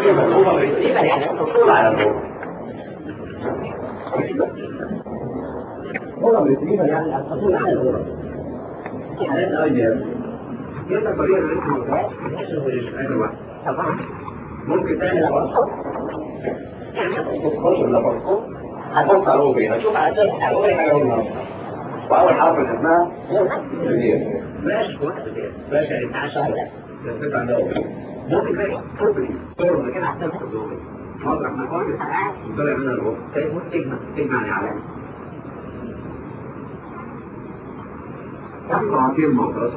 هو تقريبا يعني الحصول على الروح هو تقريبا يعني الحصول على الروح في حالات ايديال يقدر طريقه الاسم طبعا ممكن تعمل أبصر تخش اللابوراتور هتبص على الروبي هتشوف على اساس الروبي حاجه لونها واول حرف اللي اسمها كبير ماشي ماشي يعني بتاع شهر ده عندها ممكن تلاقي كوبري صور كده احسن في الروبي مطرح ما كل طلع منها الروح تجمع تجمع الاعلام تحت في الموضوع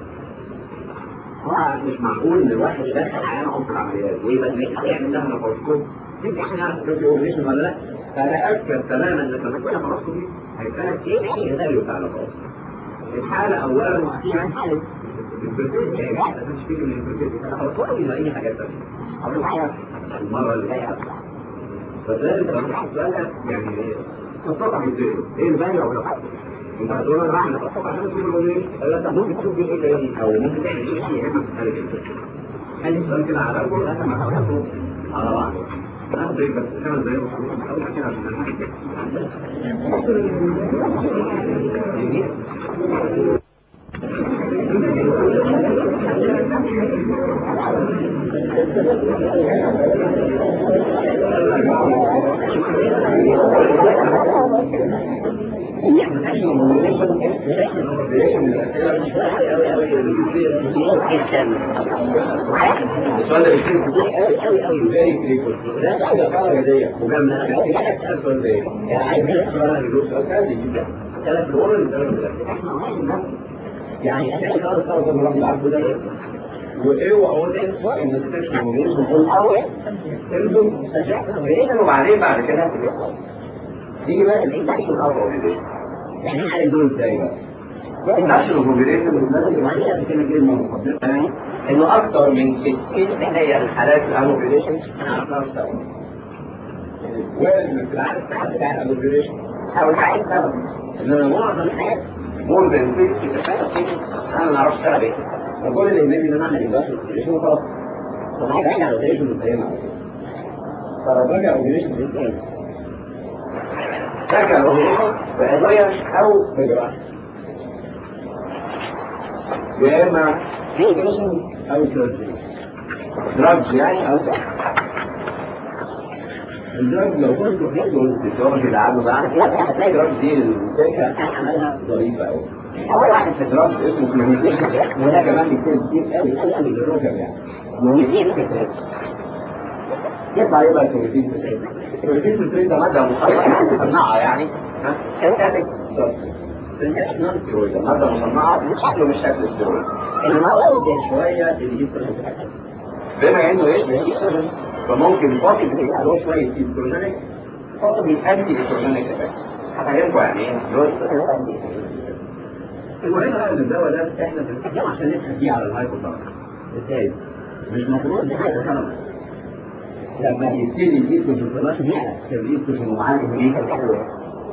مش معقول ان الواحد يدخل عيان عمق العمليات ويبقى يعمل لها لابوراتور انت احنا نعرف لو في اوبريشن ولا لا فاتاكد تماما ان لما تكون لابوراتور هيبقى لك ايه السيناريو بتاع اللابوراتور الحاله اولا واخيرا حاله مش فيه من خلاص يبقى اي حاجات ثانيه المره اللي جايه فلازم تبقى سؤالك يعني تستطيع ازاي ايه الفاليو او الحاجه انت هتقول انا بعمل خطوط عشان تشوف الاغنيه لا انت ممكن تشوف دي ايه او ممكن تعمل ايه شيء اما هل السؤال كده على كل هذا ما حاولته على بعض ناخد ايه بس خمس دقايق ونحاول كده عشان السؤال ده بيكون كتير قوي قوي قوي فيري فريكوينت ده حاجه قاعده هديه مجامله يعني اسال سؤال زي يعني عايز اسال الجروب سؤال سهل جدا ثلاث الاورال ثلاث يعني احنا خالص خالص الرقم اللي عارفه ده واوعوا تنسوا ان السكشن مهم الاول تنزل تشوفوا وبعدين بعد كده تيجي بقى الاكشن الاول يعني احنا دول ازاي بقى النشر الكومبينيشن بالنسبه لي كده كلمه مقدمه انه اكثر من 60% الحالات الاموبيليشن انا اعرفها سوا وارد من في العدد بتاع الاموبيليشن او الحقيقه سبب انما معظم الحالات مور ذان 60% انا ما اعرفش سبب ايه فكل اللي يهمني ان انا اعمل اندكشن اوبريشن وخلاص طب عايز ارجع الاوبريشن متقيمه فرجع الاوبريشن ازاي؟ ترجع الاوبريشن بادويه او بجراحه يا اما ريجريشن او سيرجري دراجز يعني او الدراجز لو كنت بتاخدوا الفسيولوجي اللي عنده بقى هتلاقي الدراجز دي الفكره عملها ظريفه قوي اول واحد في الدراجز اسمه كلوميتين وده كمان بيكتب كتير قوي قوي قوي للركب يعني كلوميتين يطلع يبقى كلوميتين كلوميتين في ده ماده مصنعه يعني ها كانت مادة مصنعة شكله مش شكل الستيرويد انما هو شوية اللي بما انه يشبه ايستروجين فممكن فاقد يبقى له شوية ايستروجينيك فاقد الانتي ايستروجينيك هفهمكم يعني ايه المهم بقى ان الدواء ده احنا بنستخدمه عشان نضحك بيه على الهايبوثالامس ازاي؟ مش مفروض الهايبوثالامس لما يبتدي الايستروجين في النشر يعلى الايستروجين ومعاه الامريكا الحلوه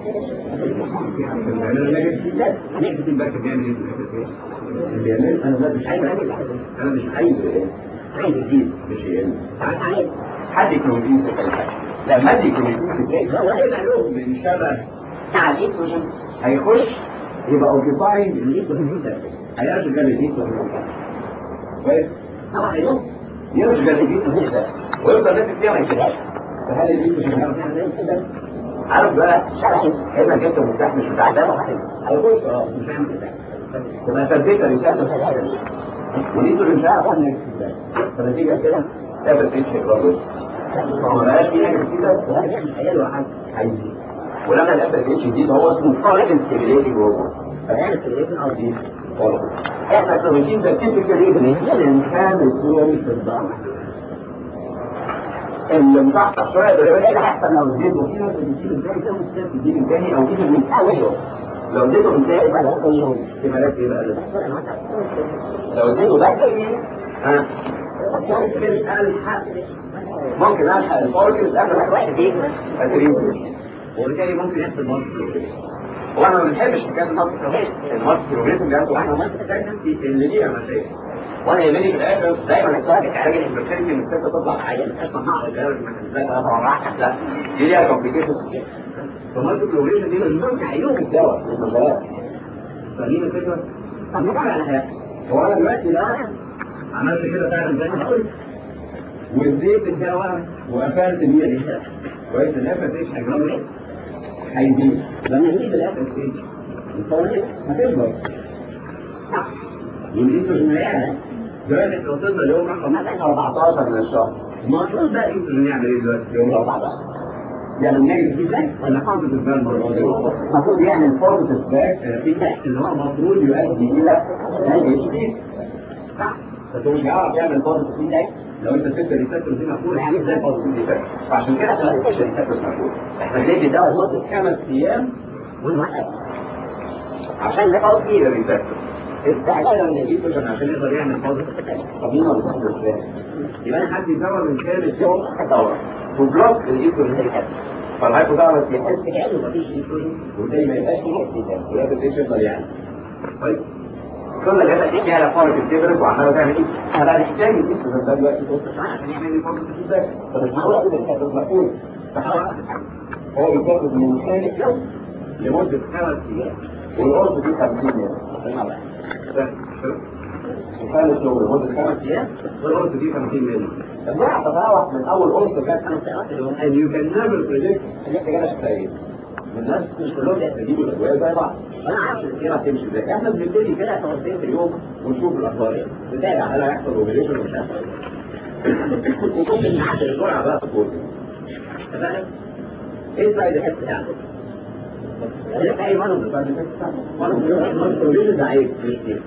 بيعمل انا مش عايز انا مش عايز عايز اجيب مش يقل عايز حد يكون فيه لما حد يكون فيه هو هيبقى له من شبه بتاع الايستروجين هيخش يبقى اوكيباينج الايستروجين هيرجع الايستروجين كويس طبعا هيروح يرجع الايستروجين ده ويفضل ماسك فيها ما يسيبهاش فهل الايستروجين هيعرف يعمل كده عارف بقى شرحي كانك انت مفتاح مش بتاع ده هيخش اه مش هيعمل كده تبقى ثبتها رساله في الحاجه دي ودي تقول مش عارف اعمل ازاي فنتيجه كده ثابت في الشيء ما بقاش في حاجه كده ولا يعمل خيال واحد عايزين ولما الاف اتش يزيد هو اسمه قارن ستيميليتنج هرمون فيعمل ستيميليتنج او دي احنا كروتين ده تيبيكالي بنقول الانسان الكوري في الضغط اللي مصحصح شويه ده ايه اللي هيحصل لو اديته في ناس بتجيب ازاي تاخد ستيب تجيب الثاني او تجيب المساوي لو اديته ازاي يبقى ده زيهم احتمالات ايه بقى لو اديته ده ها ممكن الحق ممكن الحق الفوركس قبل واحد يجي وبالتالي ممكن يحصل مالتي وانا ما بنحبش حكايه المالتي المالتي بروجريشن ده واحنا ما اللي ليها مشاكل وانا يهمني في الاخر دايما السؤال علاج الانفكتيريتي ان الست تطلع عيان اسمع مع الجهاز ازاي بقى طبعا راحت لا دي ليها كومبليكيشنز كتير فالمالتيبل اوبريشن دي من ضمن عيوب الدواء النظرات فاهمين الفكره؟ طب نقول على حاجه هو انا دلوقتي لو عملت كده فعلا زي ما قلت واديت الدواء وقفلت بيه الاشاره كويس الافر ايش هيجرى ايه؟ هيزيد لما يزيد الافر ايش؟ الفورميت هتكبر صح والايستروجين يعلى دلوقتي وصلنا ليوم رقم مثلا 14 من الشهر المفروض بقى الايستروجين يعمل ايه دلوقتي يوم 14 يعمل نيجاتيف فيدباك ولا بوزيتيف فيدباك المفروض يعمل بوزيتيف فيدباك اللي هو المفروض يؤدي الى نيجاتيف صح بس هو مش هيعرف يعمل بوزيتيف فيدباك لو انت سبت الريسبتور دي مقفوله هيعمل زي بوزيتيف فيدباك فعشان كده احنا ما نسيبش الريسبتور مقفول احنا بندي دواء لمده خمس ايام ونوقف عشان نحط فيه الريسبتور استعجالا من الايستروجين عشان يقدر يعمل بوزيتيف فيدباك طبيعي ولا بوزيتيف يبقى انا هدي دواء من ثالث يوم دواء وبلوك الايستروجين اللي كده فالهايبوثالامس يحس كانه مفيش ايستروجين وزي ما يبقاش فيه احتساب ولا تديش يفضل يعني طيب ثم الهبه دي فيها فورك الكبرت وعماله تعمل ايه؟ انا بقى محتاج الايستروجين ده دلوقتي في وسط الشعر عشان يعمل لي فورك الفيدباك فمش معقول اقول الكاتب مقفول فحاول هو بيتاخد من ثالث يوم لمده خمس ايام والقرص دي 50 يوم الثالث يوم لمده خمس ايام والقرص دي 50 يوم الجرعه تتراوح من اول قرص لغايه خمس ساعات and you can never predict ان انت جالك تلاقي الناس مش كلهم يستجيبوا الادويه زي بعض انا عارف السيره هتمشي ازاي احنا بنبتدي كده مرتين في اليوم ونشوف الاخبار ايه نتابع هل هيحصل اوبريشن ولا مش هيحصل وممكن نعدل الجرعه بقى تقول تمام ايه السايد افكت بتاعته؟ اي مرض من السايد افكت بتاعته مرض ده عيب مش كتير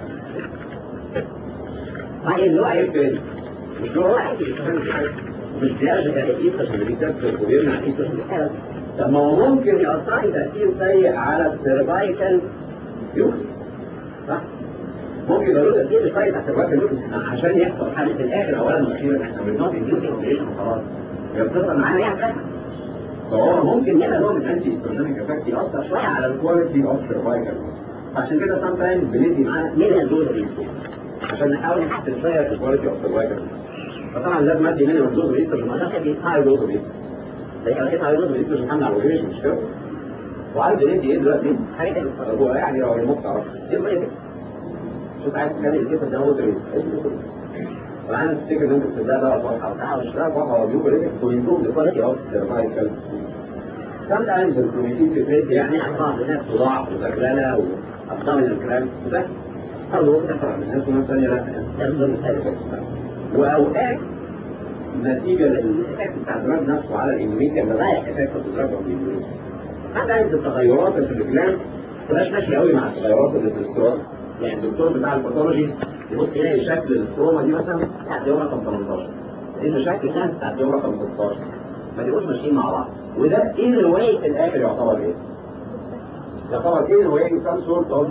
بعدين له عيب تاني مش هو واحد مش بيرجع الإيسوس اللي بيكسر وبيمنع الإيسوس الحالة طب ما هو ممكن يأثر تأثير سيء على السيرفايكال يوكس صح؟ ممكن يبقى له تأثير سيء على السيرفايكال يوكس عشان يحصل حاجة في الآخر أولا وأخيرا احنا بنقعد نديله اوبريشن وخلاص هي بتفضل معانا يعني فهو ممكن يبقى نوع من انتي استروجينيك افكت يأثر شوية على الكواليتي اوف سيرفايكال عشان كده سام تايمز بندي معاه مينيمال دوز عشان نحاول نحسن شوية في الكواليتي اوف سيرفايكال فطبعا لازم ادي مينيمال دوز ريستر ما ده دي هاي دوز ريستر زي ما كده هاي دوز ريستر مش حمل على الوجه مش كده وعايز ندي ايه دلوقتي حاجه هو يعني هو ريموت تعرف ايه بقى شوف عايز تخلي الكيس ده هو ريستر فانا تفتكر ان انت بتبدا بقى صفحه او ساعه مش صفحه هو بيقول لك كوينتوم الكواليتي اوف سيرفايكال sometimes الكروماتين فكرت يعني بعض الناس صداع وزغلله وابدومينال الكلام وده برضه بتحصل من الناس وناس ثانيه لا تفضل واوقات نتيجة للإفكت بتاع الدراج نفسه على الإندوميتريا ما بقاش إفكت الدراج على الإندوميتريا. حتى عند التغيرات اللي في الجلاند مبقاش ماشي قوي مع التغيرات اللي في الاستراد. يعني الدكتور بتاع الباثولوجي يبص يلاقي شكل الاستروما دي مثلا بتاعت يوم رقم 18 لأن شكل الناس بتاعت يوم رقم 16 ما تبقوش ماشيين مع بعض وده إيه الواي في الآخر يعتبر إيه؟ يعتبر إيه الواي سام سورت أوف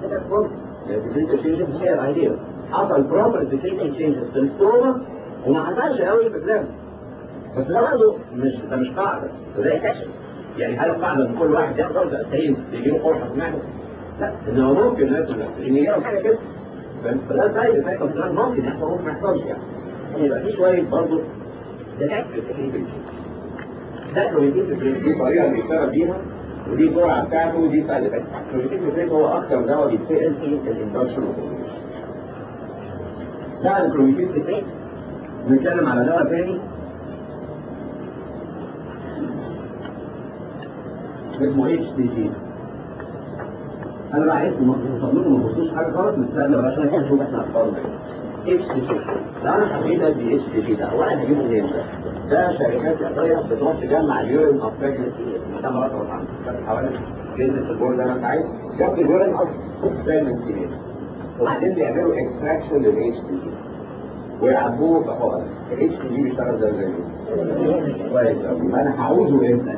يعني حصل بروبر ديتيشن تشينجز في الاستروما وما حصلش قوي في الكلام بس ده برضه مش ده مش قاعده ده اكتشف يعني هل القاعده ان كل واحد ياخد ارض اسرين يجي له قرحه في معده لا انه ممكن الناس ان يجي حاجه كده فده زي الفكره ممكن يحصل ممكن ما يحصلش يعني يبقى في شويه برضه ده التكنيك ده الكروماتين دي طريقه بيشتغل بيها ودي الجرعه بتاعته ودي سايد افكت الكروماتين هو اكثر دواء بيتسال في الاندكشن بعد الكروماتين نتكلم على دواء تاني اسمه اتش تي جي انا بقى عايز مصممكم ما تبصوش حاجه غلط نستنى بقى عشان نشوف احنا اخبارنا اتش تي جي لو انا حبيت ادي اتش تي جي ده اولا هجيبه منين ده؟ ده شركات ادويه بتروح تجمع اليورين اوف بريجنسي ده مرتبط عنه حوالي جلد البول ده انا عايز جاب اليورين اوف بريجنسي وبعدين بيعملوا اكستراكشن للاتش تي جي ويعبوه بحقن الاتش تي جي بيشتغل زي زي كويس قوي ما انا هعوزه امتى؟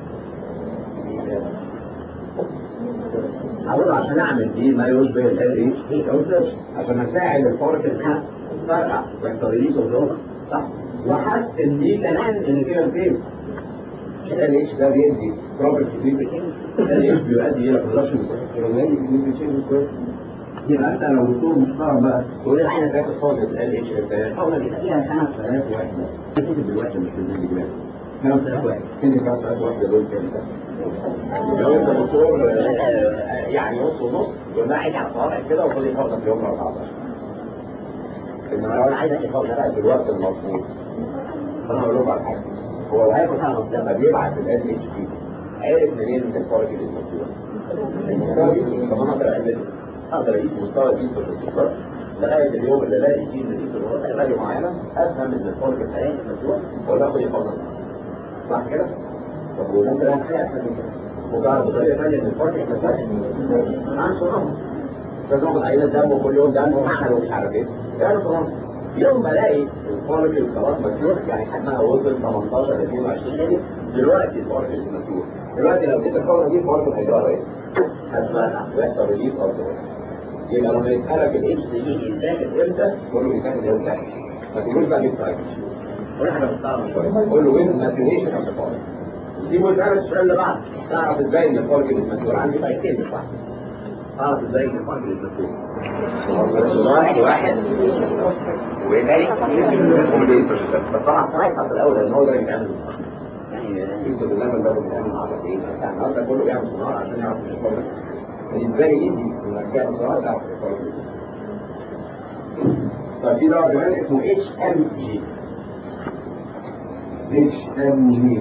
هقول عشان اعمل دي ما يشبه ال اتش تي عشان اساعد الفورك انها تفرقع ويحصل ريليز اوف صح وحاسس دي كمان ان كده فين ال اتش ده بيدي بروبرتي دي ال اتش بيؤدي الى برودكشن كويس يبقى انت لو دكتور تستغرب بقى تقول لي احنا فاكر فاضل ال اتش الحقنه بيبقى فيها 5000 وحده بتكتب بالوحده مش بالملي جرام 5000 وحده فين ال 5000 وحده دول كام لو انت دكتور يعني نص ونص يقول لها عيني على صوابعك كده وخدي الحقنه في يوم 14 انما لو انا عايز ادي الحقنه بقى في الوقت المظبوط فانا هقول لهم على حاجه هو الهيئه خلاص لما بيبعت ال اتش بي عرف منين ان الفرق اللي موجوده طب انا اقدر اقلل اقدر اقيس مستوى الايد في الاستقرار لغايه اليوم اللي الاقي فيه ان الايد في غايه معينه افهم ان الفرق بتاعي مسؤول ولا اخد يفضل صح كده؟ طب وممكن اعمل حاجه احسن من كده وجرب بطريقه ثانيه ان الفرق مسؤول عن صناعه لازم اخد عينه دم كل يوم دم ومعهد ومش عارف ايه يعني صناعه يوم ما الاقي الفارق خلاص مفتوح يعني حجمها وصل 18 22 يعني دلوقتي الفارق مفتوح دلوقتي لو جيت الفارق دي فارق هيجرى ايه؟ هتفتح ويحصل ريليف او يبقى لما يسألك الاتش دي يتاخد امتى؟ قول له يتاخد امتى؟ ما تقولوش بقى ليه تايم قول حاجه مستعمل شويه قول له وين ماتيوريشن اوف الفارق دي مسألة السؤال اللي بعد تعرف ازاي ان الفارق المسؤول عندي طريقتين مش واحد تعرف ازاي ان الفارق المسؤول واحد واحد وذلك بس طبعا صراحة الاول ان هو ده يتعمل يعني يكتب اللبن ده بيتعمل مع بعضين يعني النهارده كله بيعمل صناعه عشان يعرف الفارق بالنسبه لي ايزي انك تعمل صناعه تعرف الفارق طيب في دواء كمان اسمه اتش ام جي اتش ام جي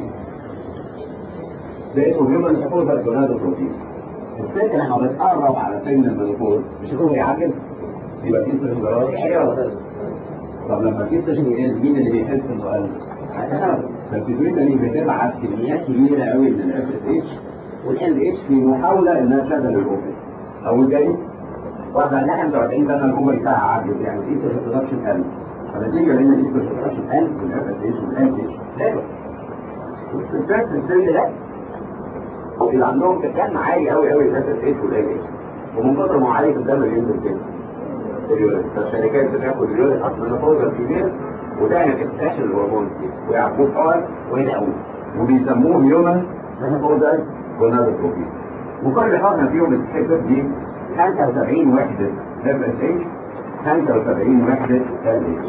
ده اسمه هيومن سبوزر جونادو بروتين الست لما بتقرب على سن المنopause مش هو يعجل يبقى في استشعارات حلوه ولا طب لما في استشعارات مين اللي بيحس انه قلب؟ فالفيتويتالي بتبعت كميات كبيره قوي من الاف اس اتش والال اتش في محاوله انها تشغل الاوبن او الجاي واحده عندها 45 سنه الاوبن بتاعها عدت يعني ايسو برودكشن قل فنتيجه لان الايسو برودكشن قل والاف اس اتش والال اتش حلو والستات في السن ده اللي عندهم كم عالي قوي قوي الاف اس اتش والال اتش ومن كتر ما هو عالي في الدم بينزل كده اليورين فالشركات بتاخد اليورين اصلا فوزر كبير وتعمل اكتشاف الهرمون ويعملوه طوال وينقوه وبيسموه هيومن فوزر جونادوتروبين وكل حقنه فيهم بتتحسب دي 75 وحده اف اس اتش 75 وحده ال اتش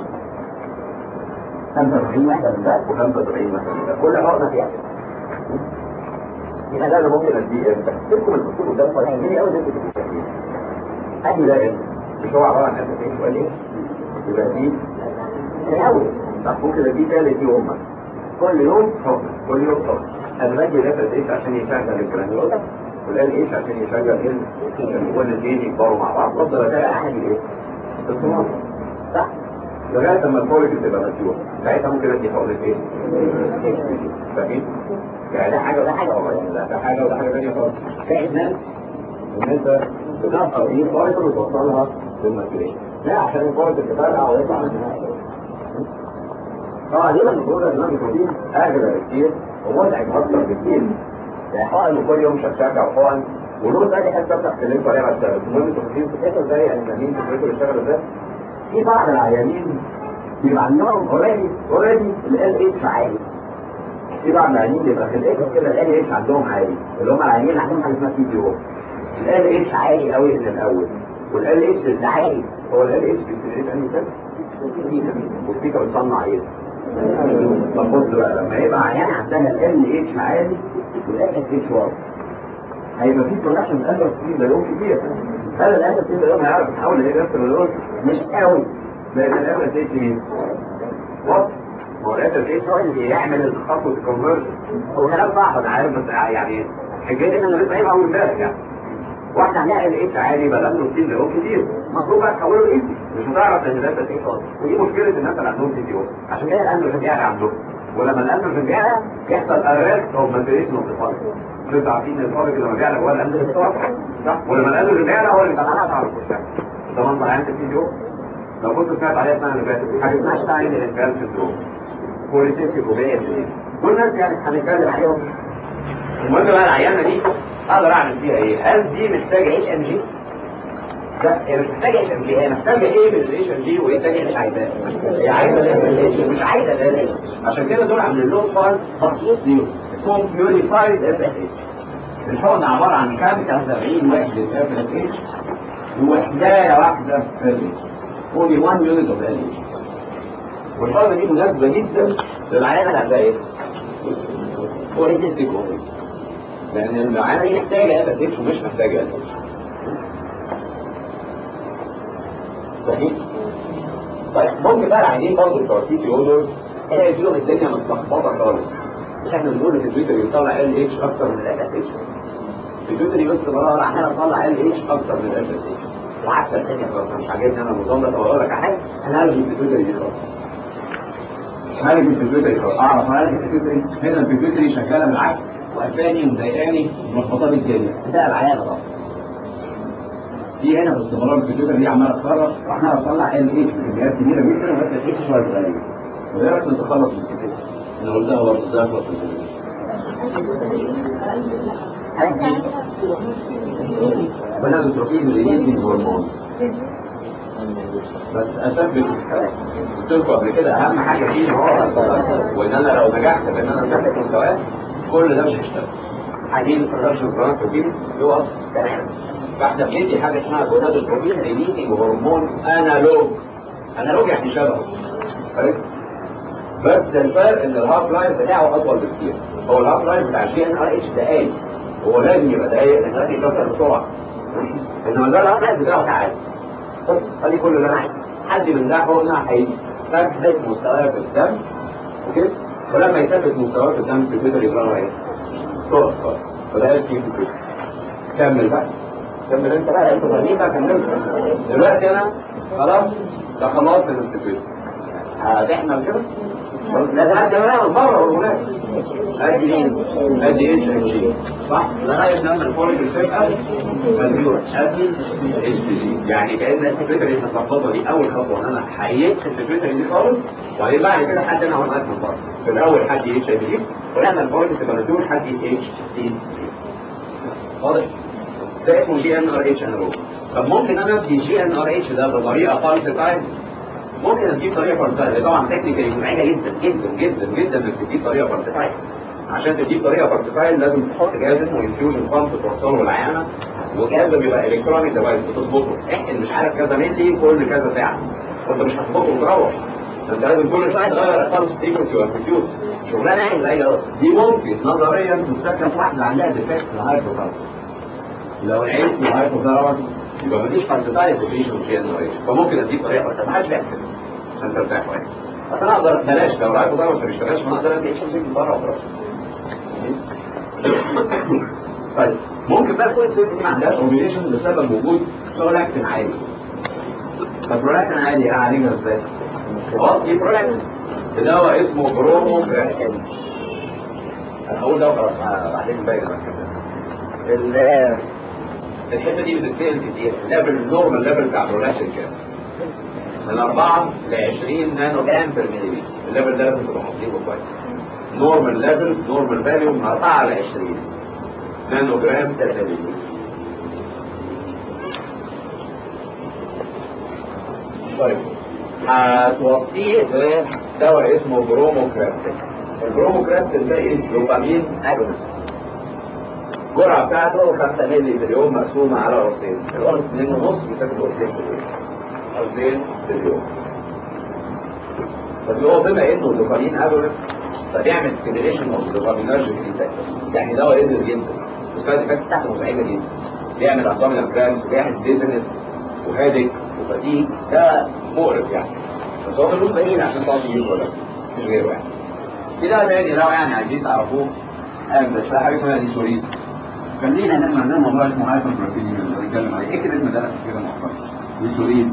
75 وحده من ده و75 وحده من ده كل حقنه فيها يبقى ده اللي ممكن اديه امتى؟ تركم الدكتور قدام فرحين ليه قوي ده ادي ده امتى؟ مش هو عباره عن اف اس اتش ولا ايه؟ يبقى دي الاول طب ممكن اديه ثالث يوم كل يوم حقنه كل يوم حقنه انا بدي الاف اس اتش عشان يشغل الجرانيولا والان ايش عشان يشغل ال والاثنين يكبروا مع بعض وافضل اتابع احد الايه؟ الصناعه صح؟ لغايه لما الفوليك تبقى مفتوح ساعتها ممكن ادي حقنه ايه؟ فاهمين؟ يعني ده حاجه وده حاجه والله لا ده حاجه وده حاجه ثانيه خالص فاحنا ان انت بتقطع دي فايبر وتوصلها للماتيريال لا عشان الفايبر تتفرقع ويطلع منها طبعا ليه المفروض ان البروتين اغلى بكتير ومتعب اكتر بكتير يعني حقن كل يوم شكشكه وحقن ولو ثاني حته بتاع اتكلمت عليها بعد شويه المهم التفاصيل بتاعتها ازاي الانسانين فكرته بيشتغل ازاي في بعض العيانين بيبقى عندهم اوريدي اوريدي ال اتش عالي في بعض العيانين بيبقى في الاتش كده ال اتش عندهم عالي اللي هم العيانين اللي عندهم حاجه اسمها بي بي او ال اتش عالي قوي من الاول والال اتش ده عالي هو ال اتش بيستمر انهي سنه والسيكا بتصنع ايه طب بص بقى لما يبقى عيان عندها ال اتش عالي والاس اتش واطي هيبقى في برودكشن اندر ستيل يوم كتير هل الاندر ستيل يوم هيعرف يحول لايه نفس الريزولت مش قوي لان الاس اتش ايه واطي هو الاس اتش هو اللي بيعمل الخطوه الكونفرجن هو كلام صح انا عارف بس يعني حجتي ان انا لسه قايل اول امبارح يعني واحده عندها ال اتش عالي بقى له ستيل يوم كتير المفروض بقى تحوله لايزي مش هتعرف ان ده اس اتش واطي ودي مشكله الناس اللي عندهم بي سي او عشان كده الاندروجين بيعلى عندهم ولما الاندروجين بيعلى يحصل ارست اوف ماتريشن اوف الفارق انتوا عارفين ان الفارق لما بيعلى هو الاندروجين صح ولما الاندروجين بيعلى هو اللي بيطلعها على الكشاف ده منظر عين البي سي او لو كنت سمعت عليها السنه اللي فاتت حاجه اسمها شتاين الانفال سندروم بوليسيستيك اوبيز دول ناس يعني هنتكلم عليهم المهم بقى العيانه دي اقدر اعمل فيها ايه؟ هل دي محتاجه اتش ام جي؟ لا هي مش محتاجه اتش ام جي هي محتاجه ايه من الاتش ام جي وايه تاني مش عايزاه هي عايزه ال مش عايزه ال عشان كده دول عاملين لهم فايل مخصوص ليهم اسمهم بيوريفايد اف اس اتش الحقن عباره عن 75 وحده اف اس اتش وحدايه واحده في ال only one unit of LH والفرض دي مناسبه جدا للعيانه اللي عندها ايه؟ بوليسيستيك اوفري لان العيانه دي محتاجه اف اتش ومش محتاجه اف اتش صحيح؟ طيب ممكن بقى العيانين برضه بتوع التي سي او دول تلاقي فيهم الدنيا متلخبطه خالص مش احنا بنقول في تويتر يطلع ال اتش اكتر من الاف اتش في تويتر يبص باستمرار احيانا اطلع ال اتش اكتر من الاف اتش وحتى الثانيه خلاص مش عاجبني انا النظام ده طب اقول لك على حاجه انا هلغي في تويتر دي خالص هلغي في تويتر خالص اعرف هلغي في تويتر هنا في تويتر شغاله بالعكس وقفاني ومضايقاني وملخبطه لي الدنيا ده العيان طبعا دي هنا باستمرار في تويتر دي عماله تكرر وعماله تطلع ال اتش بكميات كبيره جدا وما تلاقيش شويه صغيرين وده رايك نتخلص من الكتاب انا قلتها برضه ازاي اخلص من الكتاب بدأ التروفين ريليزنج هرمون بس اثبت مستواه قلت لكم قبل كده اهم حاجه فيه ان هو وان انا لو نجحت في ان انا اثبت مستواه كل ده مش هيشتغل هجيب البرودكشن بلان بروتين يقف تماما فاحنا بندي حاجه اسمها جوناد البروتين ريليزنج هرمون انالوج انالوج يعني شبهه كويس بس الفرق ان الهاف لايف بتاعه اطول بكتير هو الهاف لايف بتاع الجي ان ار اتش دقايق هو لازم يبقى دقايق لان لازم يكسر بسرعه انما ده الهاف لايف بتاعه ساعات بس ادي كل اللي انا عايزه حد من ده حقنه هيثبت مستواه في الدم اوكي ولما يثبت مستواه في الدم في تويتر يبقى ايه؟ صوت خالص فده الكيف كمل بقى كمل انت بقى انت فاهمين بقى كمل دلوقتي انا خلاص ده خلاص من التويتر هتحمل كده لازم ادي بقى بره هرمونات ادي مين؟ ادي اتش ام جي صح؟ لغايه لما الفوليك تبقى مليون ادي اتش جي يعني كان الفكره اللي متلخبطه دي اول خطوه ان انا حيدت الفكره دي خالص وبعدين بعد كده حد انا هقعد من بره في الاول حد اتش ام جي ولما الفوليك تبقى مليون حد اتش سي واضح؟ ده اسمه جي ان ار اتش انالوج طب ممكن انا ادي جي ان ار اتش ده بطريقه فالسيفايد ممكن اديه طريقه فالسيفايد طبعا تكنيكالي مزعجه جدا جدا جدا جدا انك تديه طريقه فالسيفايد عشان تديه طريقه فالسيفايد لازم تحط جهاز اسمه انفيوجن بامب توصله للعيانه والجهاز ده بيبقى الكترونيك ديفايس بتظبطه احقن مش عارف كذا ملي كل كذا ساعه وانت مش هتظبطه وتروح انت لازم كل شويه تغير الخمس فريكونسي والكمبيوتر شغلانه يعني زي دي ممكن نظريا تستخدم في واحده عندها ديفكت في الهايبوثالاموس لو العين في الهايبوثالاموس يبقى مفيش فالسيفايد سكريشن في ان فممكن اديك طريقه فالسيفايد ما حدش بيعمل كده عشان ترتاح كويس بس انا اقدر بلاش لو الهايبوثالاموس ما بيشتغلش ما اقدر ادي اتش من بره وخلاص طيب ممكن بقى تكون الست دي ما عندهاش اوبريشن بسبب وجود برولاكتين عالي فبرولاكتين عالي اعالجها ازاي؟ وطي برولاكتين دواء اسمه بروموكراتين انا هقول ده وخلاص بعدين باقي الحته دي بتتسال كتير ليفل نورمال ليفل بتاع برولاكتين كام؟ من 4 ل 20 نانو جرام بير ملي الليفل ده لازم تبقى حاطينه كويس نورمال ليفل نورمال فاليو من 4 ل 20 نانو جرام بير ملي طيب هتوطيه بدواء اسمه بروموكراتين البروموكراتين ده ايه؟ دوبامين اجونست الجرعه بتاعته 5 مللي في اليوم مقسومه على قرصين القرص 2 ونص بتاخد قرصين في اليوم قرصين في اليوم بس هو بما انه دوبامين اجونست فبيعمل ستيميليشن اوف دوبامينرجيك ريسبتور يعني دواء قدر جدا والسايد افكتس بتاعته مزعجه جدا بيعمل ابدومينال كرامس وبيعمل ديزنس وهيدك وفتيج ده مقرف يعني بس هو ملوش دليل عشان تقعد تجيب ولا مش غيره يعني في ده تاني لو يعني عايزين تعرفوه قال بس في حاجه اسمها ديسوريد خلينا نعمل عندنا موضوع اسمه هايبر بروتينيميا اللي بنتكلم عليه ايه كده اسم ده كده مؤخرا ديسوريد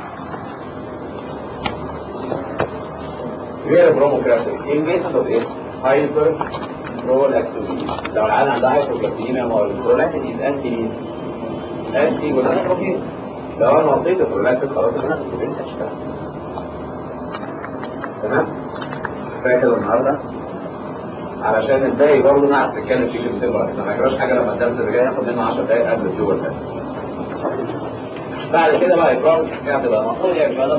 غير بروموكراتين انجيجمنت اوف ايه؟ هايبر برولاكتينيميا لو العيال عندها هايبر برولاكتينيميا ما هو البرولاكتين از انتي انتي جلوتين لو انا وطيت البرولاكتين خلاص انا كنت لسه اشتغل تمام فاكر النهارده علشان الباقي برضه نعرف نتكلم فيه كلمتين بعد ما يجراش حاجه لما الدرس اللي جاي ياخد لنا 10 دقايق قبل الجوه ده بعد كده بقى اقرار الحكايه تبقى المفروض يعني بقى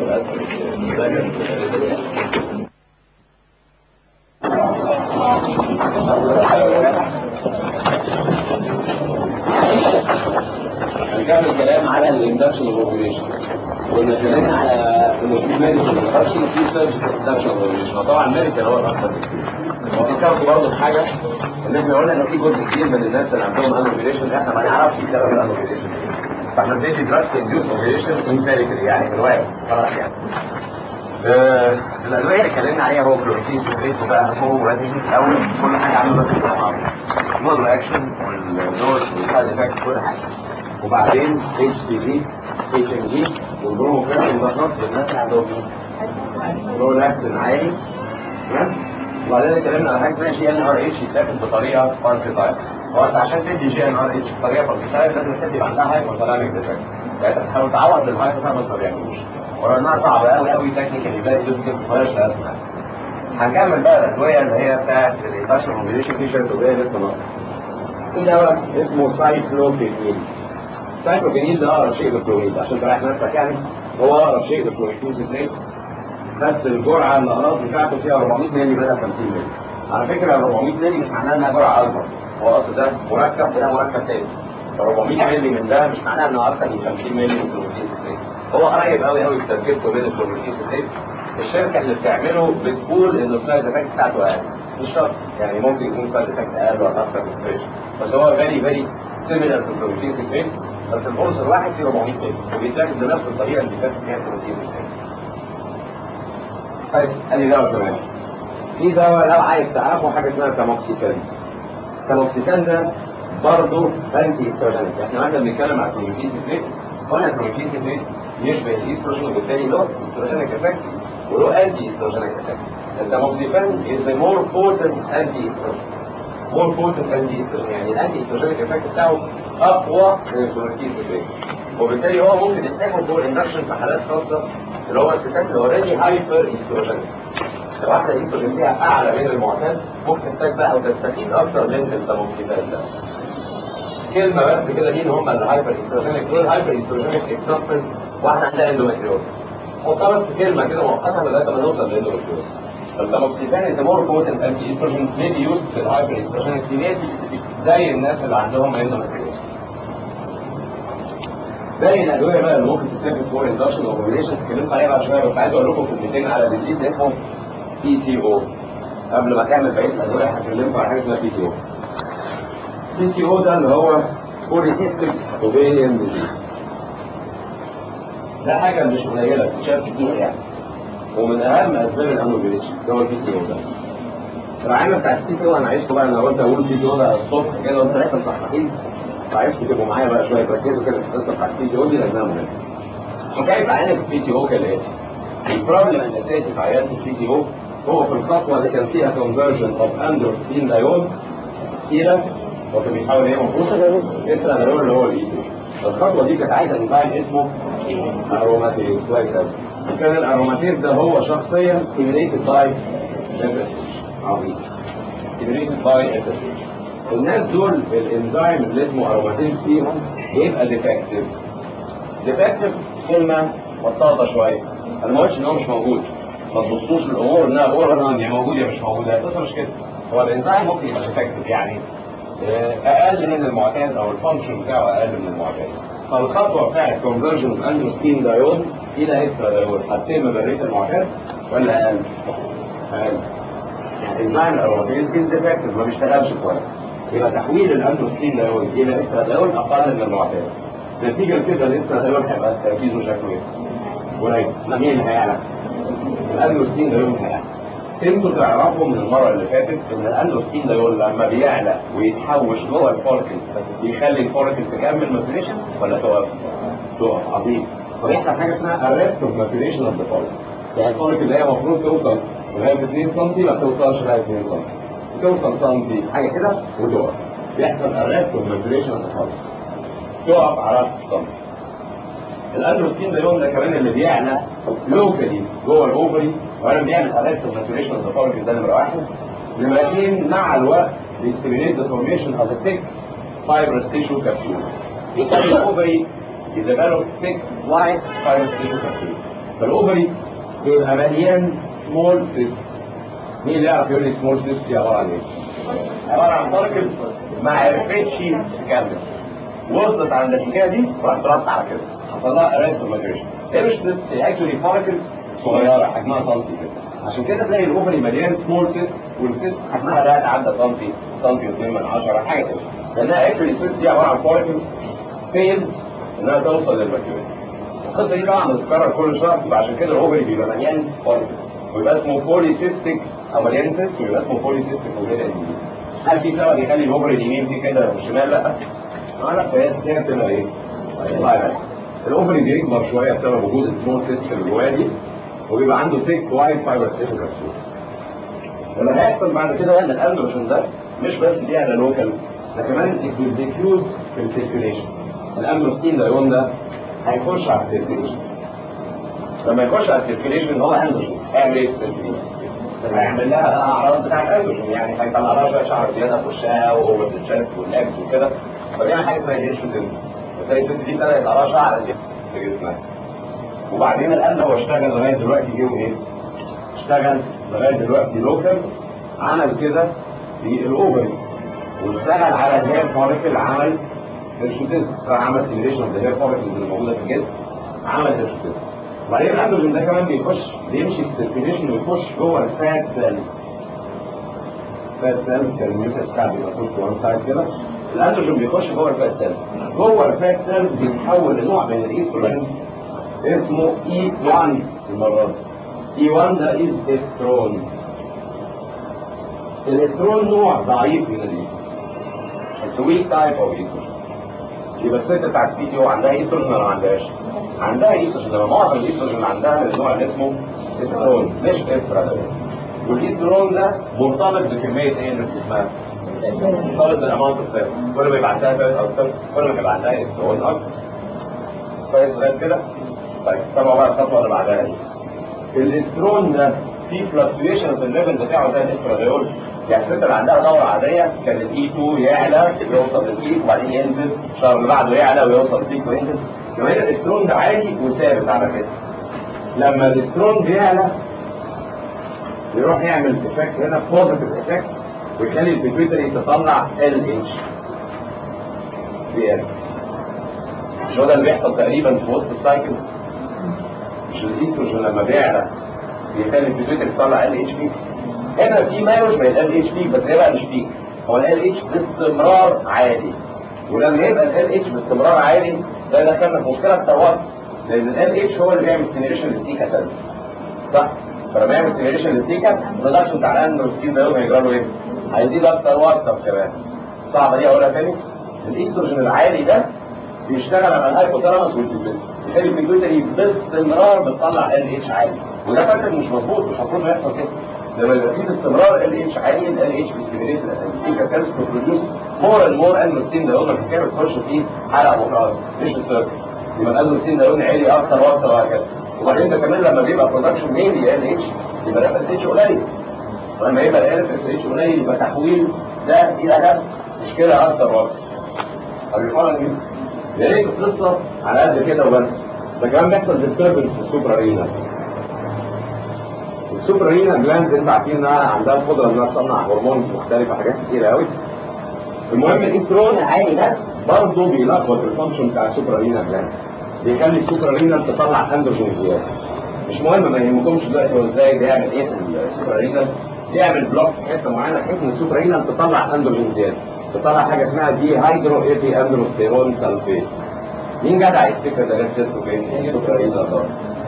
نكمل كلام على الاندكشن اوبريشن كنا اتكلمنا على انه في ميديكال اندكشن وفي سيرجيكال اندكشن اوبريشن طبعا الميديكال هو الاكثر وفكرت برضه في حاجه ان احنا قلنا ان في جزء كبير من الناس اللي عندهم انوبريشن احنا ما نعرفش سبب الانوبريشن فاحنا بندي دراجز انديوس اوبريشن امبيريكال يعني بالواقع خلاص يعني آه، الادويه اللي اتكلمنا عليها هو كلورتين سوبريس وبقى هو وهذه الاول كل حاجه عامله بس مود اكشن والدوز والسايد افكت كل حاجه وبعدين اتش سي في اتش ام جي والبروموكرين ده نص الناس اللي عندهم برولاكتين عالي تمام وبعدين اتكلمنا على حاجه اسمها جي ان ار اتش يتاخد بطريقه فارسيتايل هو انت عشان تدي جي ان ار اتش بطريقه فارسيتايل لازم الست يبقى عندها هايبوثالاميك ديفكت يعني انت بتحاول تعوض الهايبوثالاميك ما بيعملوش ورا انها صعبه قوي قوي تكنيكالي زي الدكتور مالهاش لازمه هنكمل بقى الادويه اللي هي بتاعت الايتاشن موبيليشن في شويه ادويه لسه ناقصه في دواء اسمه سايكلوفينيل سايكلوفينيل ده اقرب شيء للكلوريد عشان تريح نفسك يعني هو اقرب شيء للكلوريد بس الجرعه الاقراص بتاعته فيها 400 مللي بدل 50 مللي على فكره ال 400 مللي مش معناها انها جرعه اكبر هو اصل ده مركب وده مركب تاني 400 مللي من ده مش معناها انه اكتر من 50 مللي من الكلوريد هو قريب قوي قوي في تركيبته بين الكلوريد الشركه اللي بتعمله بتقول ان السايد افكت بتاعته اقل مش شرط يعني ممكن يكون سايد افكت اقل ولا اكتر من الفريش بس هو فيري فيري سيميلر تو الكلوريد بس القرص الواحد فيه 400 مللي وبيتاخد بنفس الطريقه اللي بيتاخد فيها الكلوريد طيب ادي دواء كمان في دواء لو عايز تعرفه حاجه اسمها تاموكسيفان التاموكسيفان ده برضه انتي استروجينيك احنا واحنا بنتكلم على الكلوريد قلنا الكلوريد يشبه الايستروجين وبالتالي له استروجينيك افكت وله انتي استروجينيك افكت التاموكسيفان is a more potent anti estrogen more potent anti estrogen يعني الانتي استروجينيك افكت بتاعه اقوى من الكلوريد وبالتالي هو ممكن يستخدم فور اندكشن في حالات خاصه اللي هو الستات اللي اوريدي هايبر استروجينيك لو واحده الاستروجين فيها اعلى من المعتاد ممكن تحتاج بقى او تستفيد اكتر من التاموكسيفان ده كلمه بس كده مين هم الهايبر استروجينيك ايه الهايبر استروجينيك اكزامبل واحده عندها اندوميتريوز حطها بس كلمه كده مؤقته لغايه ما نوصل للاندوميتريوز التاموكسيفان از مور بوتنت انتي استروجين ميبي يوز في الهايبر استروجينيك ديليت زي الناس اللي عندهم اندوميتريوز باقي الادويه بقى اللي ممكن تتاخد فور اندكشن اوبريشن اتكلمت عليها بعد شويه بس عايز اقول لكم كلمتين على ديزيز اسمه بي سي او قبل ما اكمل بقيه الادويه هكلمكم على حاجه اسمها بي سي او بي سي او ده اللي هو بوليسيستيك اوبيريان ديزيز ده حاجه مش قليله بتتشاف كتير يعني ومن اهم اسباب الانوبيليشن ده هو البي سي او ده العامه بتاعت البي سي او انا عشت بقى انا قلت اقول بي سي او ده الصبح كده قلت لازم صحصحين فعرفتوا تبقوا معايا بقى شويه ركزوا كده في القصه بتاعت البي سي او دي لانها مهمه حكايه عينك البي سي او كالاتي البروبلم الاساسي في عيادة البي سي او هو في الخطوه اللي كان فيها كونفرجن اوف اندروستين دايون الى وكان بيحاول ايه المفروض اسرع دايون اللي هو الايتو الخطوه دي كانت عايزه انزيم اسمه اروماتيز كويس قوي كان الاروماتيز ده هو شخصيا stimulated by عظيم stimulated by الناس دول الانزيم اللي اسمه اروماتيز فيهم بيبقى ديفكتيف ديفكتيف كلمه بسيطه شويه انا ما قلتش ان هو مش موجود ما تبصوش للامور انها امور يا موجود يا مش موجود القصه مش كده هو الانزيم ممكن يبقى ديفكتيف يعني اقل من المعتاد او الفانكشن بتاعه اقل من المعتاد فالخطوه بتاعت كونفرجن اوف اندروستين دايون الى اكسترا دايون هتتم بريت المعتاد ولا اقل؟ اقل يعني الانزيم الاروماتيز ديفكتيف ما بيشتغلش كويس يبقى تحويل الاندروستين دايون الى اكسترا دايون اقل من المعتاد نتيجه لكده الاكسترا دايون هيبقى تركيزه شكله ايه؟ قليل مين اللي هيعلى؟ الاندروستين دايون هيعلى انتوا تعرفوا من المره اللي فاتت ان الاندروستين دايون لما بيعلى ويتحوش جوه الفولكل بيخلي الفولكل تكمل ماتوريشن ولا تقف؟ تقف عظيم فبيحصل حاجه اسمها arrest of maturation of the follicle يعني الفولكل اللي هي المفروض توصل لغايه 2 سم ما توصلش لغايه 2 سم توصل سنتي حاجه كده وتقف بيحصل arrest of maturation of the follicle تقف على سنتي الاندروستين ده يوم ده كمان اللي بيعلى لوكالي جوه الاوفري وانا بيعمل ارست ماتوريشن اوف ذا ده نمره واحد نمره اثنين مع الوقت بيستيميليت ذا فورميشن اوف ا ثيك فايبرس تيشو كابسول يخلي الاوفري يديفلوب ثيك وايت فايبرس تيشو كابسول فالاوفري بيبقى مليان سمول سيست مين اللي يعرف يقول لي سمول سيست دي عباره عن ايه؟ عباره عن فولكل ما عرفتش تكمل وصلت عند الحكايه دي وراحت رابطه على كده حصل لها ارست ماتريشن هي مش هي اكشولي فاركل صغيره حجمها سنتي كده عشان كده تلاقي الاوفري مليان سمول سيست والسيست حجمها لا يتعدى سنتي سنتي و2 من 10 حاجه كده لانها اكشولي السيست دي عباره عن فاركل فين انها توصل للماتيريال القصه دي طبعا بتتكرر كل شهر يبقى عشان كده الاوفري بيبقى مليان فاركل ويبقى اسمه بولي سيستيك او مليان سيست ويبقى اسمه بولي سيستيك اوفري هل في سبب يخلي الاوفري اليمين فيه كده والشمال لا؟ اه لا فهي هي بتبقى ايه؟ الاوفري بيكبر شويه بسبب وجود السمول سيست اللي جواه دي وبيبقى عنده ثيك وايت فايبر ستيشن كبسول واللي هيحصل بعد كده ان الاندروشن ده مش بس بيعلى لوكال ده كمان ديفيوز في السيركيوليشن الاندروستين دايون ده هيخش على السيركيوليشن لما يخش على السيركيوليشن هو اندروشن هيعمل ايه في السيركيوليشن؟ هيعمل لها اعراض بتاع الاندروشن يعني هيطلع لها شويه شعر زياده في وشها واوفر الشست واللابس وكده فبيعمل حاجه اسمها هيرشوتيزم وتلاقي الست دي ابتدى يطلع لها شعر زياده في جسمها وبعدين الان هو اشتغل لغايه دلوقتي جه ايه؟ اشتغل لغايه دلوقتي لوكال عمل كده في الاوفري واشتغل على الهير فوليكل عمل هيرشوتيزم عمل سيميليشن اوف الهير فوليكل اللي موجوده في الجسم عمل هيرشوتيزم وبعدين الاندروجين ده كمان بيخش بيمشي في السيركيليشن ويخش جوه الفات سيل الفات سيل كان الميوكس بتاعه بيبقى في وان سايد كده الاندروجين بيخش جوه الفات سيل جوه الفات سيل بيتحول لنوع من الايستروجين اسمه اي 1 المره دي اي 1 ده از استرون الاسترون نوع ضعيف من الايستروجين اتس ويك تايب اوف ايستروجين يبقى الست بتاعت البي سي او عندها ايستروجين ولا ما عندهاش؟ عندها ايستروجين لما معظم الايستروجين اللي عندها من النوع اللي اسمه استرون مش استرادين والايسترون ده مرتبط بكميه ايه اللي في جسمها؟ مرتبط بالاماونت اوف سيل كل ما يبقى عندها سيل اكتر كل ما يبقى عندها استرون اكتر كويس لغايه كده؟ طيب تابعوا بقى الخطوه اللي بعدها دي الاسترون ده في فلكتويشن في الليفل بتاعه زي الاستراديول يعني الست اللي عندها دوره عاديه كان الاي 2 يعلى يوصل للبيك وبعدين ينزل الشهر اللي بعده يعلى ويوصل للبيك وينزل كمان الاسترون ده عالي وثابت على كده لما الاسترون بيعلى يروح يعمل افكت هنا بوزيتيف افكت ويخلي البيتويتري تطلع ال اتش بي ال مش هو ده اللي بيحصل تقريبا في وسط السايكل مش الايستروجين لما بيعلى بيخلي البيتويتري تطلع ال اتش بي هنا في ما يشبه ال اتش بي بس هي بقى مش بيك هو ال اتش باستمرار عالي ولما يبقى ال اتش باستمرار عالي ده دخلنا في مشكله التوتر لان ال اتش هو اللي بيعمل ستيميوليشن للتيكا سيل صح فلما يعمل ستيميوليشن للتيكا ما تقدرش بتاع الاندروستين ده يوم هيجرى له ايه؟ هيزيد اكتر واكتر كمان صعبه دي اقولها تاني الايستروجين العالي ده بيشتغل على الهايبوثالاموس والبيتويتري يخلي البيتويتري باستمرار بتطلع ال اتش عالي وده فاكر مش مظبوط مش المفروض يحصل كده لما يبقى في باستمرار ال اتش عالي ال اتش بيستيميليت التيكا سيلز بروديوس مور اند مور اندروستين ده يقول لك الحكايه بتخش في حلقه مفرغه مش السيركل يبقى الاندروستين ده عالي اكتر واكتر وهكذا وبعدين ده كمان لما بيبقى برودكشن مينلي ال اتش يبقى الاف اس اتش قليل ولما يبقى الاف اس اتش قليل يبقى تحويل ده الى ده مشكله اكتر واكتر طب الحاله دي يا ريت القصه على قد كده وبس ده كمان بيحصل ديستربنس في السوبر رينا السوبر رينا جلاند انت عارفين انها عندها القدره انها تصنع هرمونز مختلفه حاجات كتير قوي المهم الاسترون العالي ده برضه بيلخبط الفانكشن بتاع السوبر رينا جلاند بيخلي السوبر رينا تطلع اندروجين زياده مش مهم ما يهمكمش دلوقتي هو ازاي بيعمل ايه في السوبر رينا بيعمل بلوك في حته معينه بحيث ان السوبر رينا تطلع اندروجين زياده تطلع حاجه اسمها دي هيدرو ايبي اندروستيرون سلفيت مين جدع يفتكر ده جاب سيرته فين؟ ايه السوبر رينا ده؟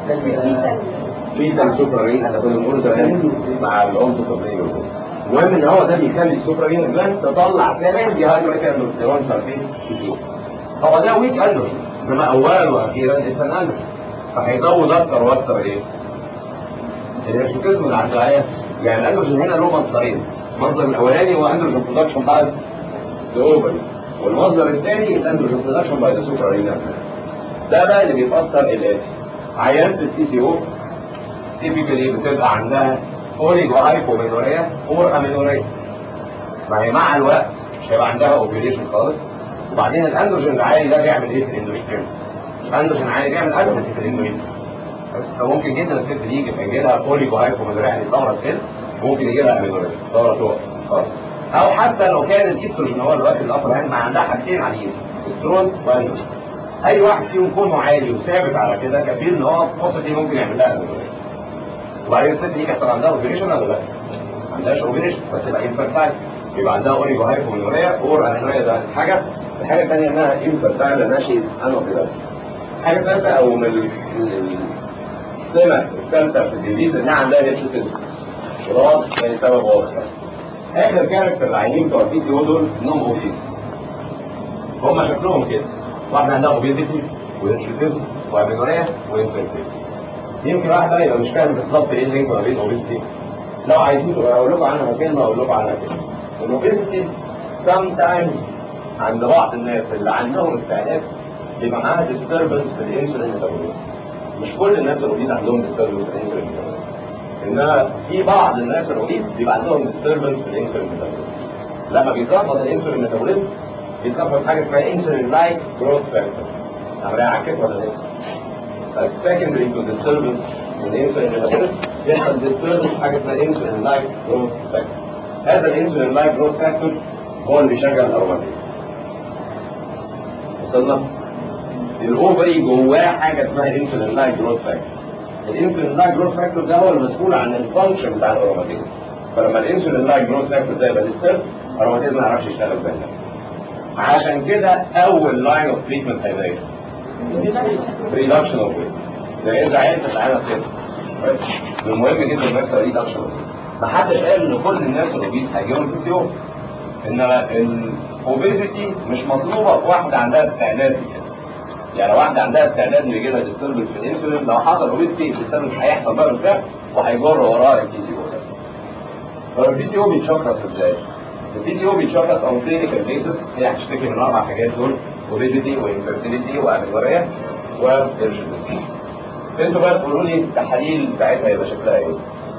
في ده السوبر رينا ده كنا بنقوله زمان مع العنصر الطبيعي المهم ان هو ده بيخلي السوبر رينا جلاند تطلع كمان دي هيدرو ايبي اندروستيرون سلفيت كتير هو ده ويك اندروجين انما اولا واخيرا انسان اندروجين فهيزود اكتر واكتر ايه؟ الهيرشوتيزم العشوائيه يعني الاندروجين هنا له مصدرين المصدر الاولاني هو اندروجين برودكشن باي ذا اوفري والمصدر الثاني الاندروجين برودكشن باي ذا سوبر رينال ده بقى اللي بيفسر الاتي عيانة التي سي او تيبيكالي بتبقى عندها اوليجو هايبومينوريا اور امينوريا ما هي مع الوقت مش هيبقى عندها اوبريشن خالص وبعدين الاندروجين العالي ده بيعمل ايه في الاندوميتريوم؟ الاندروجين العالي بيعمل ادومتي في الاندوميتريوم فممكن جدا الست دي يجي يجي لها اوليجو هايبومينوريا يعني ثمره سيل ممكن يجي لها امينوريا ثمره تقع خلاص او حتى لو كان الاستروجين هو الوقت الاخر يعني ما عندها حاجتين عليه استرون وانيون اي واحد فيهم كونه عالي وثابت على كده كفيل ان هو الفرصه دي ممكن يعمل لها انوريا وبعدين الست دي يحصل عندها اوبريشن ولا لا؟ ما عندهاش اوبريشن بس تبقى انفرتايل يبقى عندها اوريجو هايبومينوريا اور انوريا ده حاجه الحاجه الثانيه انها انفرتايل لانها شيء انوفيلات حاجه ثالثه او من ال- ال- السمه الثالثه في الديزيز انها عندها هيرشوتيزم وده واضح يعني سبب واضح اخر كاركتر العينين بتوع البي سي او دول انهم اوبيز هم شكلهم كده واحده عندها اوبيزيتي وهيرشوتيزم وامينوريا وانفرتيلتي يمكن واحد بقى يبقى مش فاهم بالظبط ايه اللينك ما بين اوبيزيتي لو عايزين تبقى اقول لكم عنها كلمه اقول لكم عنها كلمه الاوبيزيتي sometimes عند بعض الناس اللي عندهم استعداد بيبقى معاها disturbance في الانسولين ميتابوليزم مش كل الناس الاوبيز عندهم disturbance في الانسولين ميتابوليزم انما في بعض الناس الاوبيز بيبقى عندهم disturbance في الانسولين ميتابوليزم لما بيتلخبط الانسولين ميتابوليزم بيتلخبط حاجه اسمها انسولين لايك جروث فاكتور عمليه عكت ولا لسه؟ secondary to disturbance in insulin metabolism يحصل disturbance حاجه اسمها insulin like growth factor هذا الانسولين لايك جروث فاكتور هو اللي بيشغل الاروماتيز وصلنا الاوفري جواه حاجه اسمها انسولين لايك جروث فاكتور الانسولين لايك جروث فاكتور ده هو المسؤول عن الفانكشن بتاع الاروماتيز فلما الانسولين لايك جروث فاكتور ده يبقى ديسترب الاروماتيز ما يعرفش يشتغل زي ده عشان كده اول لاين اوف تريتمنت هيبقى ايه؟ ريدكشن اوف ويت ده اذا عرفت تتعامل كده المهم جدا بس ريدكشن اوف ما حدش قال ان كل الناس الاوبيز هيجيهم البي سي او انما الاوبيزيتي مش مطلوبه في واحده عندها استعداد لكده يعني واحده عندها استعداد ان يجي لها ديستربنس في الانسولين لو حصل اوبيزيتي الديستربنس هيحصل بقى بالفعل وهيجر وراه البي سي او ده طب البي سي او بيتشخص ازاي؟ البي سي او بيتشخص اون كلينيكال بيسس هي هتشتكي من الاربع حاجات دول اوبيزيتي وانفيرتيليتي واميلوريا وارشديتي انتوا بقى تقولوا لي التحاليل بتاعتها يبقى شكلها ايه؟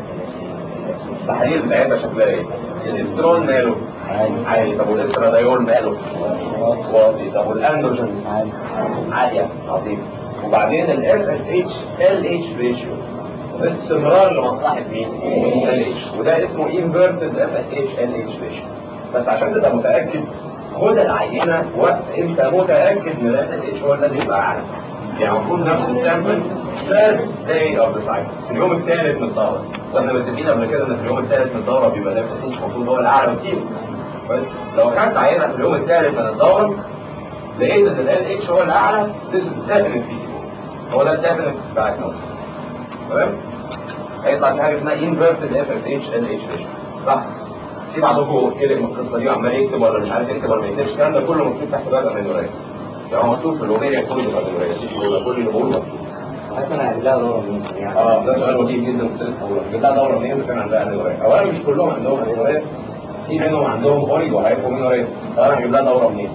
التحاليل بتاعتها شكلها ايه؟ الاسترون ماله؟ عالي طب والاسترادايول ماله؟ واطي طب والاندروجين عالية عظيم وبعدين الاف اس اتش ال اتش ريشيو استمرار لمصلحة مين؟ ال اتش وده اسمه انفيرتد اف اس اتش ال اتش ريشيو بس عشان تبقى متأكد خد العينة وقت انت متأكد ان الاف اس اتش هو الذي يبقى اعلى يعني المفروض ناخد السامبل third day of the cycle في اليوم الثالث من الدورة واحنا متفقين قبل كده ان في اليوم الثالث من الدورة بيبقى الاف اس اتش المفروض هو الاعلى بكتير كويس؟ لو خدت عينة في اليوم الثالث من الدورة لقيت ان ال اتش هو الاعلى this is definite PCO هو ده الديفينيت diagnosis تمام هيطلع في حاجه اسمها inverted FSH LH ratio صح في بعضكم قلق من القصه دي وعمال يكتب ولا مش عارف يكتب ولا ما يكتبش الكلام ده كله مكتوب تحت باب الامينوريه يعني هو مكتوب في الاوبيريا كله في الامينوريه كل اللي بقوله مكتوب حتى انا هجيب لها دوره منين يعني اه ده سؤال وجيه جدا كنت لسه هقول لك بتاع دوره منين كان عندها امينوريه اولا مش كلهم عندهم امينوريه في منهم عندهم اوريجو هايبومينوريه طب انا هجيب لها دوره منين؟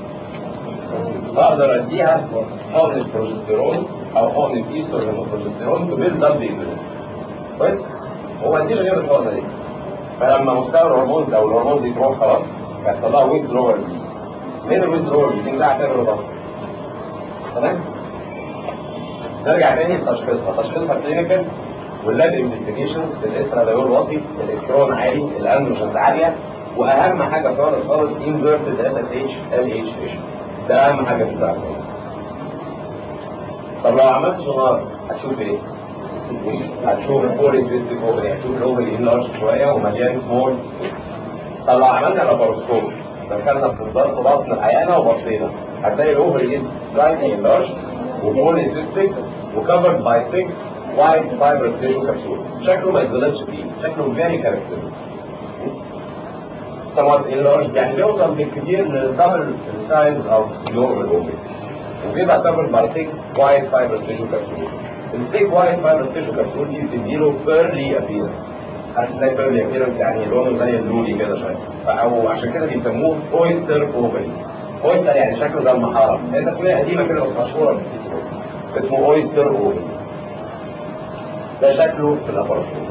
اقدر اديها حقن البروجستيرون او حقن الايستروجين والبروجستيرون تبيلد اب بيجمنت كويس هو اديش غير الحقنه دي فلما مستوى الهرمون او الهرمون دي تروح خلاص هيحصل لها ويدرول من الويدرول دي ده اعتبره ضغط تمام نرجع تاني لتشخيصها تشخيصها كلينيكال واللاب انفستيجيشن الاستراديول واطي الالكترون عالي الاندروجينز عاليه واهم حاجه خالص خالص انفيرتد اف اس اتش ال اتش ريشيو ده اهم حاجه في الدعوه طب لو عملت سونار هتشوف ايه؟ هتشوف الفور اكزيستيف اوفري هتشوف الاوفري انلارج شويه ومليان سمول طب لو عملنا لاباروسكوب دخلنا في الضغط بطن العيانه وبصينا هتلاقي الاوفري از سلايتلي انلارج وبولي سيستيك وكفرد باي ثيك وايت فايبر تيشو كبسول شكله ما يتغلطش فيه شكله فيري كاركترستيك somewhat enlarged يعني بيوصل بالكثير لدبل السايز او نورمال اوفري وبيبقى covered by thick white fiber tissue capsule الثيك white fiber tissue capsule دي بتديله pearly appearance عارف ازاي pearly appearance يعني لونه زي اللولي كده شويه او عشان كده بيسموه oyster ovary oyster يعني شكله زي المحاره هي تسميه قديمه كده بس مشهوره في اسمه oyster ovary ده شكله في الابارتمنت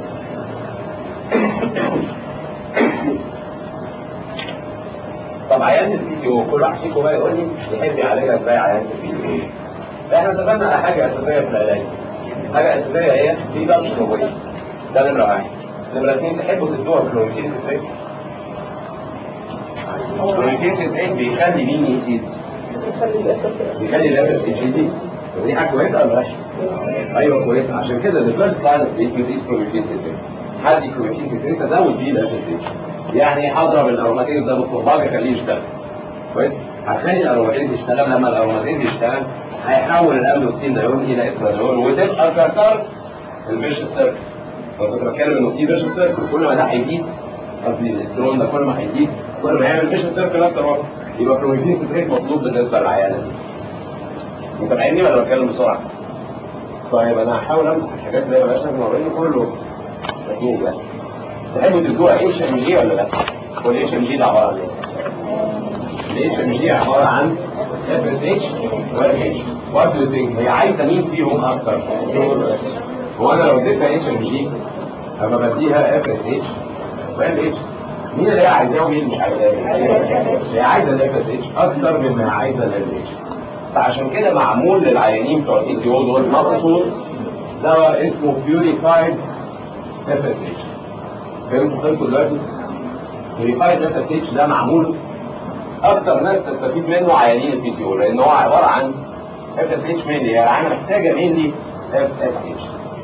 طب عيان البي سي او كل واحد فيكم بقى يقول لي يحب يعالجها ازاي عيان البي سي او احنا اتفقنا على حاجه اساسيه في العلاج حاجه اساسيه هي ريدكشن اوف ويت ده نمره واحد نمره اثنين تحبوا تدوها كلوريكيس ستريك كلوريكيس ستريك بيخلي مين يزيد بيخلي الاف اس اتش يزيد ودي حاجه كويسه ولا وحشه؟ ايوه كويسه عشان كده الفيرست لاين اوف تريتمنت از كروميتين سيتريت حد كروميتين سيتريت ازود بيه الاف اس اتش يعني هضرب الاروماتيز ده بالقرباج اخليه يشتغل كويس هتخلي الاروماتيز يشتغل لما الاروماتيز يشتغل هيحول الاملوستين دايون الى استراديول وتبقى كسر الفيش سيركل كنت بتكلم انه في فيش سيركل كل ما ده هيزيد قصدي الالكترون ده كل ما هيزيد كل ما يعمل فيش سيركل اكتر واكتر يبقى كروميتين سيتريت مطلوب بالنسبه للعيانه دي متابعيني ولا بتكلم بسرعه؟ طيب انا هحاول امسك الحاجات اللي مالهاش لازمه وبين كله تكنيك يعني تحبوا تدوها اتش ام جي ولا لا؟ هو الاتش ام جي ده عباره عن ايه؟ الاتش ام جي عباره عن اف اس اتش وال اتش وات دو ثينك هي عايزه مين فيهم اكتر؟ هو انا لو اديتها اتش ام جي اما بديها اف اس اتش وال اتش مين اللي هي عايزاه ومين اللي مش عايزاه؟ هي عايزه الاف اس اتش اكتر مما هي عايزه ال اتش فعشان كده معمول للعيانين بتوع الاي سي او دول مخصوص دواء اسمه بيوريفايد اف اس اتش فهمتوا خلقوا دلوقتي؟ بيوريفايد اف اس اتش ده معمول اكتر ناس تستفيد منه عيانين البي سي او لان هو عباره عن اف اس اتش مينلي يعني العيانه محتاجه مينلي اف اس اتش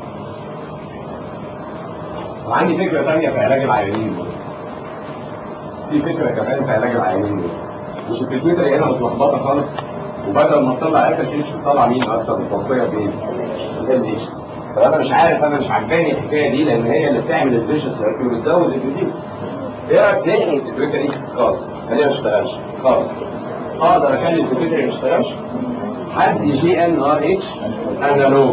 وعندي فكره ثانيه في علاج العيانين دول في فكره كمان في علاج العيانين دول مش الفكره هنا متلخبطه خالص وبدل ما تطلع اف اس اتش تطلع مين اكتر متوصيه بايه؟ ال فانا مش عارف انا مش عجباني الحكايه دي لان هي اللي بتعمل الفيشس سيركل وبتزود الديزيز ايه رايك نحيي الفكره دي خالص خليها ما تشتغلش خالص اقدر اخلي الفكره ما تشتغلش حد جي ان ار اتش انالوج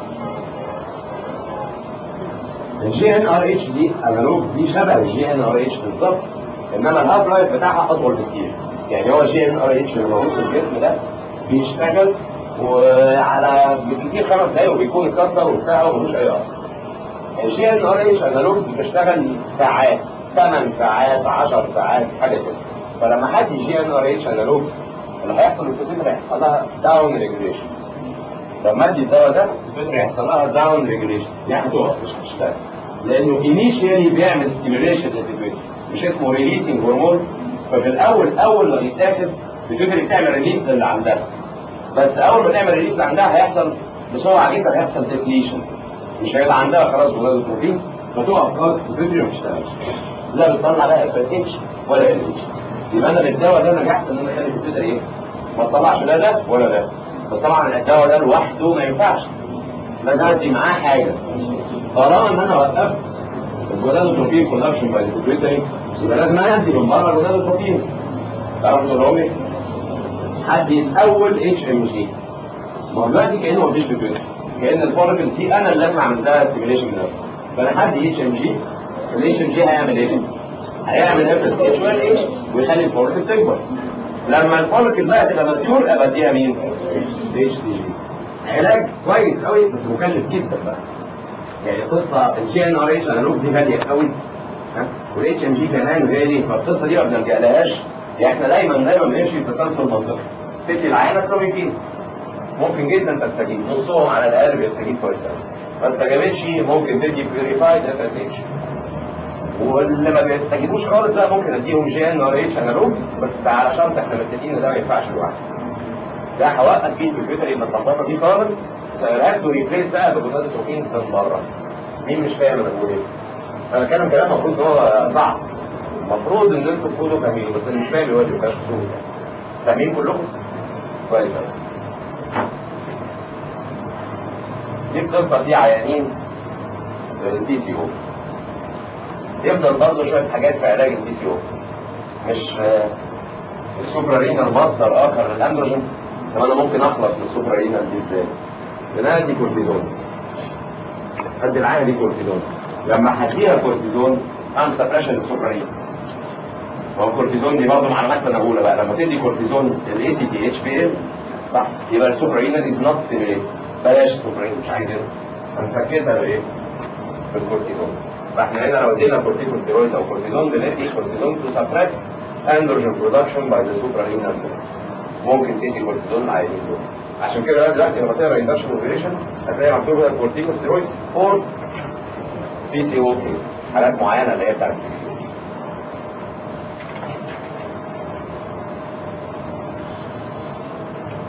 الجي ان ار اتش دي انالوج دي شبه الجي ان ار اتش بالظبط انما الهاف لايف بتاعها اطول بكتير يعني هو جي ان ار اتش اللي موجود في الجسم ده بيشتغل وعلى بالكتير خمس دقايق وبيكون اتكسر وبتاع وملوش اي اثر. الجي ان ار اتش انالوج بتشتغل ساعات 8 ساعات 10 ساعات حاجه كده فلما حد جي ان ار اتش انالوج اللي هيحصل الفيتر هيحصل لها داون ريجوليشن لما ادي الدواء ده الفيتر هيحصل لها داون ريجوليشن يعني هتقف مش هتشتغل لانه انيشيالي بيعمل ستيميوليشن للفيتر مش اسمه ريليسنج هرمون ففي الاول اول ما بيتاخد الفيتر بتعمل ريليس للي عندها بس اول ما تعمل ريليس عندها هيحصل بسرعه جدا هيحصل ديفليشن مش هيبقى عندها خلاص ولاد البروتين فتقف خالص الفيديو ما بتشتغلش لا بتطلع بقى اف اس اتش ولا ال اتش يبقى انا بالدواء ده نجحت ان انا اخلي الفيديو ايه ما تطلعش لا ده ولا ده بس طبعا الدواء ده لوحده ما ينفعش لازم ادي معاه حاجه طالما ان انا وقفت الجلاد البروتين كونكشن باي الفيديو يبقى لازم ادي من بره الجلاد البروتين تعرفوا تقولوا لي هدي الاول اتش ام جي ما هو دلوقتي كانه مفيش فكره كان الفوركل دي انا اللي لازم اعمل لها ستيميليشن من نفسي فانا هدي اتش ام جي الاتش ام جي هيعمل ايه؟ هيعمل اف اس اتش وال اتش ويخلي الفوركل تكبر لما الفوركل بقى تبقى ماتيور ابقى اديها مين؟ اتش دي جي علاج كويس قوي بس مكلف جدا بقى يعني قصه الجي ان ار اتش انالوج دي غاليه قوي والاتش ام جي كمان غالي فالقصه دي ما بنلجألهاش يعني احنا دايما دايما بنمشي في تسلسل منطقي تدي العينه كروميتين ممكن جدا تستجيب نصهم على الاقل بيستجيب كويس قوي ما استجابتش ممكن تدي بيوريفايد اف اس اتش واللي ما بيستجيبوش خالص لا ممكن اديهم جي ان ار اتش انالوج بس على شرط احنا متفقين ان ده ما ينفعش لوحده ده هوقف فيه الكمبيوتر يبقى اللخبطه دي خالص سيرهات له ريبليس بقى بجداد التوكين من بره مين مش فاهم انا بقول ايه؟ انا بتكلم كلام المفروض ان هو صعب المفروض ان انتوا تكونوا فاهمين بس اللي مش فاهم يقول لي مش فاهمين كلكم؟ كويس قوي دي القصه دي عيانين البي سي او يفضل برضه شويه حاجات في علاج البي سي او مش السوبرا رينال مصدر اخر للاندروجين طب انا ممكن اخلص من السوبرا رينال دي ازاي؟ بنادي كورتيزون ادي العينه دي كورتيزون لما هديها كورتيزون اعمل سبريشن للسوبرا رينال هو الكورتيزون دي برضه معلومات سنه اولى بقى لما تدي كورتيزون الاي سي تي اتش بي ال صح يبقى السوبرا رينال از نوت ستيميليت بلاش السوبرا رينال مش عايزينها هنفكرها بايه؟ بالكورتيزون فاحنا هنا لو ادينا كورتيكوستيرويد او كورتيزون بندي كورتيزون تو سبريس اندروجين برودكشن باي ذا سوبرا رينال ممكن تدي كورتيزون العيانين دول عشان كده دلوقتي لما تقرا اندكشن اوبريشن هتلاقي مكتوب هنا كورتيكوستيرويد فور بي سي او كيس حالات معينه اللي هي بتاعت البي سي او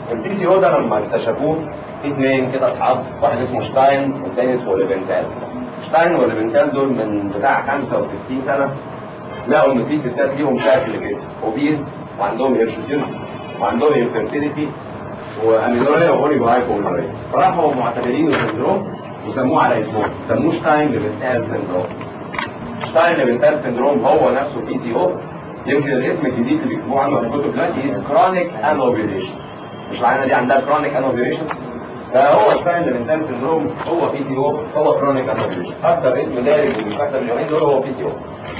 البي سي او ده لما اكتشفوه في اثنين كده اصحاب واحد اسمه شتاين والتاني اسمه ليفنتال شتاين وليفنتال دول من بتاع 65 سنه لقوا ان في ستات ليهم شكل كده اوبيس وعندهم هيرشوتيزم وعندهم انفيرتيليتي واميلوريا واوريجو هايبوميلوريا فراحوا معتبرينه سندروم وسموه على اسمه سموه شتاين ليفنتال سندروم شتاين ليفنتال سندروم هو نفسه بي سي او يمكن الاسم الجديد اللي بيكتبوه عنه في الكتب دلوقتي از كرونيك انوفيليشن مش العينه دي عندها كرونيك انوفيليشن فهو شتاين ليفنتال سندروم هو بي سي او هو كرونيك انوفيليشن اكتر اسم دارج ومستخدم اليومين دول هو بي سي او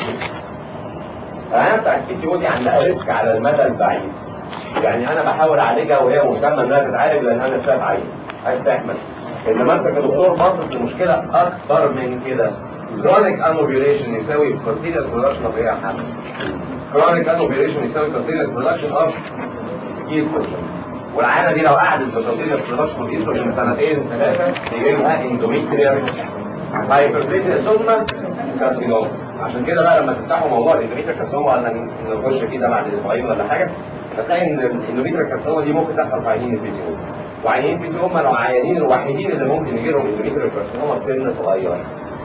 العينه بتاعت البي سي او دي عندها ريسك على المدى البعيد يعني انا بحاول اعالجها وهي مهتمه انها تتعالج لان انا شايف عين عايز تحمل انما انت كدكتور باصص المشكله اكتر من كده كرونيك انوفيوليشن يساوي كونتينوس برودكشن اوف ايه حمل كرونيك انوفيوليشن يساوي كونتينوس برودكشن اوف ايستروجين والعينه دي لو قعدت بكونتينوس برودكشن اوف ايستروجين سنتين ثلاثه يجي لها اندوميتريال هايبربليزيا ثم كارسينوما عشان كده بقى لما تفتحوا موضوع الاندوميتريال كارسينوما قلنا نخش فيه ده بعد اسبوعين ولا حاجه هتلاقي ان الاندوميتريال كارسينوما دي ممكن تحصل في عينين البي سي او وعينين البي سي او هم العيانين الوحيدين اللي ممكن يجي لهم اندوميتريال كارسينوما في سن صغير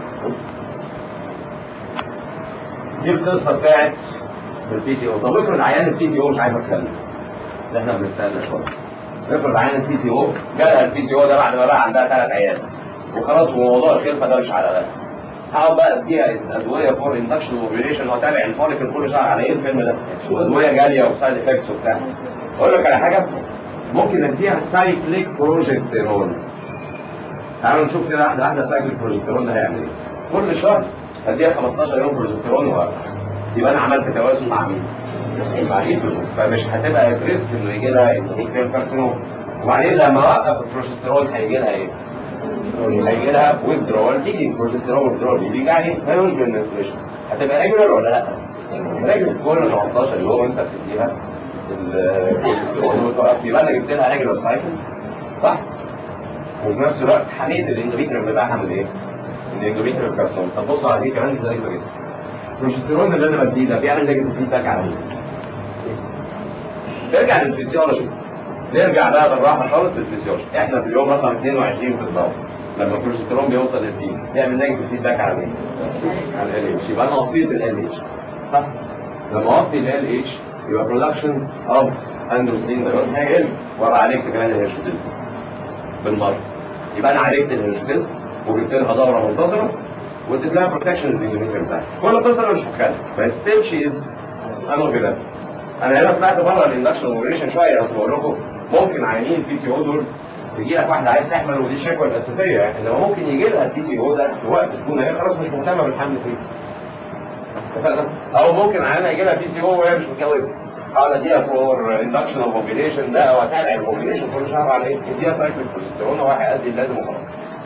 دي القصه بتاعت البي سي او طب افرض عيان البي سي او مش عايز اتكلم ده احنا بنستنى شويه افرض عيان البي سي او جالها البي سي او ده بعد ما بقى عندها ثلاث عيال وخلاص وموضوع الخلفه ده مش على بالها هقعد بقى اديها ادويه فور اندكشن اوبريشن واتابع الفوليكل كل شهر على ايه الفيلم ده وادويه جاليه وسايد افكتس وبتاع اقول لك على حاجه ممكن اديها سايكليك بروجستيرون تعالوا نشوف كده واحده واحده سايكليك بروجستيرون ده هيعمل ايه كل شهر اديها 15 يوم بروجستيرون وقت يبقى انا عملت توازن مع مين؟ مع الايستروجين فمش هتبقى ريسك انه يجي لها اندوميتريال كارسينوما وبعدين لما اوقف البروجستيرون هيجي لها ايه؟ هيجي لها ويزدرول تيجي البروجستيرون ويزدرول بيجي يعني هيوز بالانفليشن هتبقى ريجولار ولا لا؟ ريجولار كل 18 يوم انت بتديها البروجستيرون وتوقف يبقى انا جبت لها ريجولار سايكل صح؟ وفي نفس الوقت حميت الاندوميتريال بتاعها من ايه؟ من الاندوميتريال كارسون طب بصوا على دي كمان زي كده البروجستيرون اللي انا بديه ده بيعمل نيجاتيف فيدباك على مين؟ نرجع للفسيولوجي نرجع بقى بالراحه خالص للفسيولوجي احنا في اليوم رقم 22 في الضوء لما البروجستيرون بيوصل للبين بيعمل نيجاتيف فيدباك على مين؟ على ال اتش يبقى انا وطيت ال اتش صح؟ لما اوطي ال اتش يبقى برودكشن اوف اندروستين دايون هيقل ورا عالجت كمان الهيرشوتيزم بالمره يبقى انا عالجت الهيرشوتيزم وجبت لها دوره منتظمه واديت لها بروتكشن للميكروبيوم بتاعها كل القصه انا مش هتكلم بس ستيل شي از انوفيلابل انا هنا طلعت بره الاندكشن اوبريشن شويه بس بقول لكم ممكن عيانين البي سي او دول تجي لك واحده عايز تحمل ودي الشكوى الاساسيه يعني انما ممكن يجي لها البي سي او ده في وقت تكون هي خلاص مش مهتمه بالحمل فيه اتفقنا؟ او ممكن عيانه يجي لها بي سي او وهي مش متجوزه اقعد اديها فور اندكشن اوف اوبريشن ده او اتابع الاوبريشن كل شهر على ايه؟ اديها سايكل بروجستيرون وواحد قد اللازم وخلاص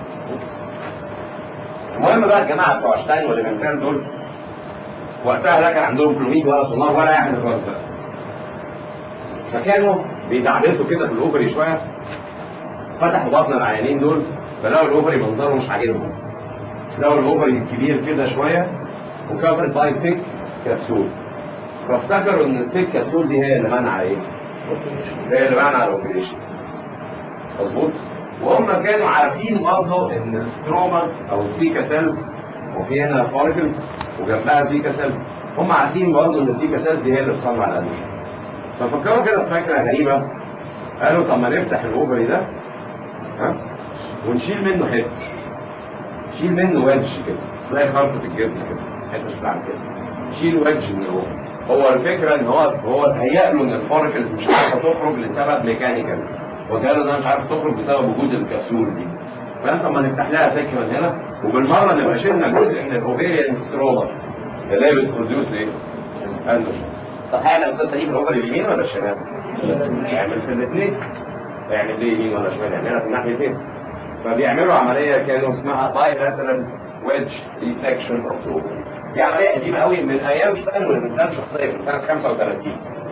المهم بقى الجماعه بتوع شتاين والليفنتال دول وقتها لا كان عندهم كلوميد ولا سونار ولا اي حاجه خالص فكانوا بيدعبسوا كده في الاوفري شويه فتحوا بطن العيانين دول فلقوا الاوفري منظره مش عاجبهم لقوا الاوفري كبير كده شويه وكفر باي ثيك كبسول فافتكروا ان الثيك كبسول دي هي اللي منع ايه؟ هي اللي منع الاوبريشن مظبوط؟ وهم كانوا عارفين برضه ان الستروما او السيكا سيلز وفي هنا فوليكلز وجنبها السيكا سيلز هم عارفين برضه ان السيكا سيلز دي هي اللي بتصنع الادويه ففكروا كده في فكره غريبه قالوا طب ما نفتح الاوفري ده ها ونشيل منه حته شيل منه ويدج كده زي خرطه الجبن كده حته شكلها كده شيل ويدج من الاوفري هو الفكره ان هو هو تهيأ له ان الفوركلز مش عارفه تخرج لسبب ميكانيكال وقالوا انها مش عارفه تخرج بسبب وجود الكبسول دي فانت اما نفتح لها سكه من هنا وبالمره نبقى شلنا جزء من الاوفيريان ستروما اللي هي بتبروديوس ايه؟ اندروجين طب هيعمل القصه دي في الاوفر اليمين ولا الشمال؟ يعمل في الاثنين يعمل ليه يمين ولا شمال؟ يعملها في الناحيتين فبيعملوا عمليه كانوا اسمها بايلاترال ويدج ريسكشن اوف اوفر دي عمليه قديمه قوي من ايام شتاين والانسان شخصيا من سنه 35